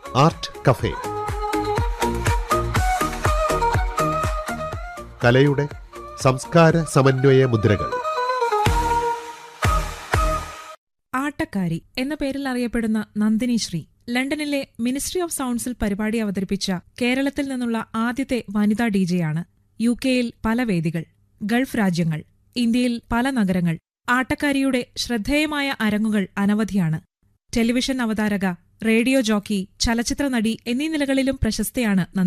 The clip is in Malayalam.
ആർട്ട് കഫേ കലയുടെ സംസ്കാര സമന്വയ മുദ്രകൾ ആട്ടക്കാരി എന്ന പേരിൽ അറിയപ്പെടുന്ന നന്ദിനി ശ്രീ ലണ്ടനിലെ മിനിസ്ട്രി ഓഫ് സൗണ്ട്സിൽ പരിപാടി അവതരിപ്പിച്ച കേരളത്തിൽ നിന്നുള്ള ആദ്യത്തെ വനിതാ ഡിജെയാണ് യു കെയിൽ പല വേദികൾ ഗൾഫ് രാജ്യങ്ങൾ ഇന്ത്യയിൽ പല നഗരങ്ങൾ ആട്ടക്കാരിയുടെ ശ്രദ്ധേയമായ അരങ്ങുകൾ അനവധിയാണ് ടെലിവിഷൻ അവതാരക റേഡിയോ ജോക്കി ചലച്ചിത്ര നടി എന്നീ നിലകളിലും പ്രശസ്തയാണ് നന്ദിനി